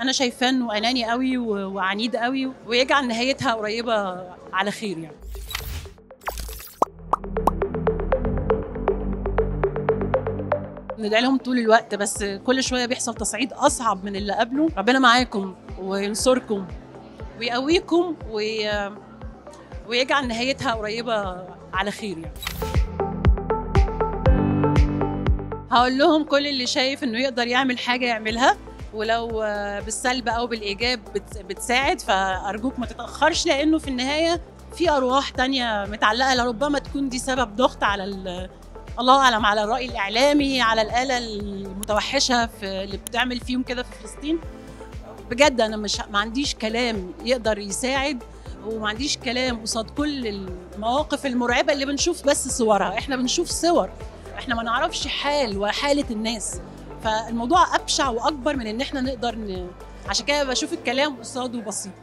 انا شايفاه انه اناني قوي و- وعنيد قوي ويجعل نهايتها قريبه على خير يعني ندعي لهم طول الوقت بس كل شويه بيحصل تصعيد اصعب من اللي قبله ربنا معاكم وينصركم ويقويكم وي... ويجعل نهايتها قريبه على خير يعني هقول لهم كل اللي شايف انه يقدر يعمل حاجه يعملها ولو آه، بالسلب او بالايجاب بت- بتساعد فارجوك ما تتاخرش لانه في النهايه في ارواح تانية متعلقه لربما تكون دي سبب ضغط على ال- الله اعلم على الراي الاعلامي على الاله المتوحشه في اللي بتعمل فيهم كده في فلسطين بجد انا مش ما عنديش كلام يقدر يساعد وما عنديش كلام قصاد كل المواقف المرعبه اللي بنشوف بس صورها احنا بنشوف صور احنا ما نعرفش حال وحاله الناس فالموضوع ابشع واكبر من ان احنا نقدر ن... عشان كده بشوف الكلام قصاده بسيط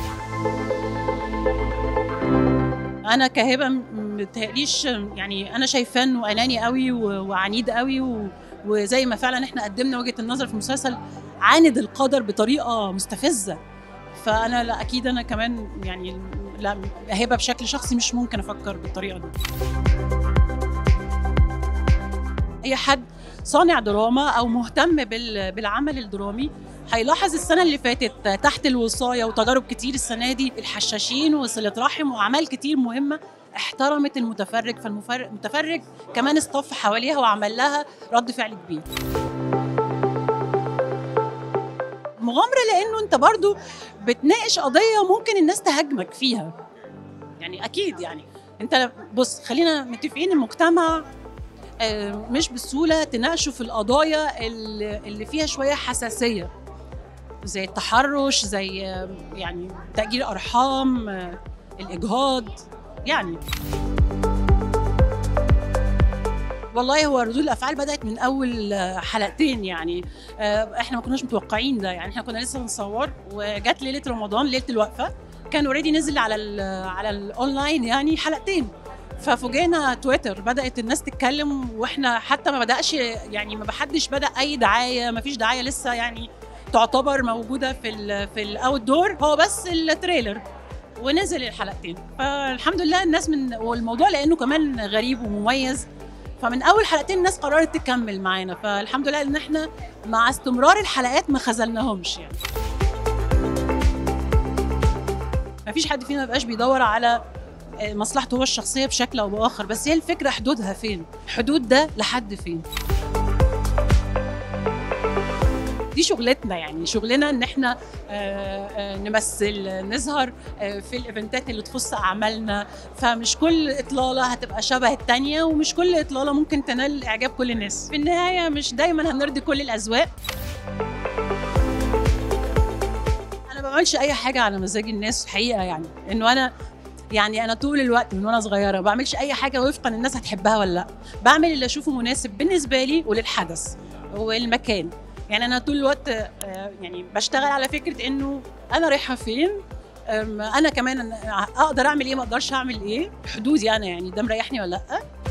انا كهبه م- متهيأليش يعني انا شايفاه انه اناني قوي و- وعنيد قوي و... وزي ما فعلا احنا قدمنا وجهه النظر في المسلسل عاند القدر بطريقه مستفزه فانا لا اكيد انا كمان يعني لا هبه بشكل شخصي مش ممكن افكر بالطريقه دي اي حد صانع دراما او مهتم بال- بالعمل الدرامي هيلاحظ السنه اللي فاتت تحت الوصايه وتجارب كتير السنه دي الحشاشين وصله رحم واعمال كتير مهمه احترمت المتفرج فالمتفرج كمان اصطف حواليها وعمل لها رد فعل كبير مغامره لانه انت برضو بتناقش قضيه ممكن الناس تهاجمك فيها يعني اكيد يعني انت بص خلينا متفقين المجتمع آه، مش بسهوله تناقشوا في القضايا اللي اللي فيها شويه حساسيه زي التحرش زي آه، يعني تأجيل أرحام آه، الإجهاض يعني والله هو ردود الافعال بدات من اول آه، حلقتين يعني آه، احنا ما كناش متوقعين ده يعني احنا كنا لسه بنصور وجت ليله رمضان ليله الوقفه كان اوريدي نزل على ال على الاونلاين يعني حلقتين ففوجئنا تويتر بدات الناس تتكلم واحنا حتى ما بداش يعني ما حدش بدا اي دعايه ما فيش دعايه لسه يعني تعتبر موجوده في ال في الاوت دور هو بس التريلر ونزل الحلقتين فالحمد لله الناس من والموضوع لانه كمان غريب ومميز فمن اول حلقتين الناس قررت تكمل معانا فالحمد لله ان احنا مع استمرار الحلقات ما خذلناهمش يعني ما فيش حد فينا مبقاش بيدور على آه، مصلحته هو الشخصيه بشكل او باخر بس هي الفكره حدودها فين حدود ده لحد فين دي شغلتنا يعني شغلنا ان احنا آه، آه، نمثل نظهر آه، في الايفنتات اللي تخص اعمالنا فمش كل اطلاله هتبقى شبه التانية ومش كل اطلاله ممكن تنال اعجاب كل الناس في النهايه مش دايما هنرضي كل الاذواق انا ما بعملش اي حاجه على مزاج الناس حقيقه يعني انه انا يعني انا طول الوقت من وانا صغيره ما بعملش اي حاجه وفقا الناس هتحبها ولا لا بعمل اللي اشوفه مناسب بالنسبه لي وللحدث والمكان يعني انا طول الوقت آه، يعني بشتغل على فكره انه انا رايحه فين أم، انا كمان اقدر اعمل ايه ما اقدرش اعمل ايه حدودي انا يعني ده مريحني ولا لا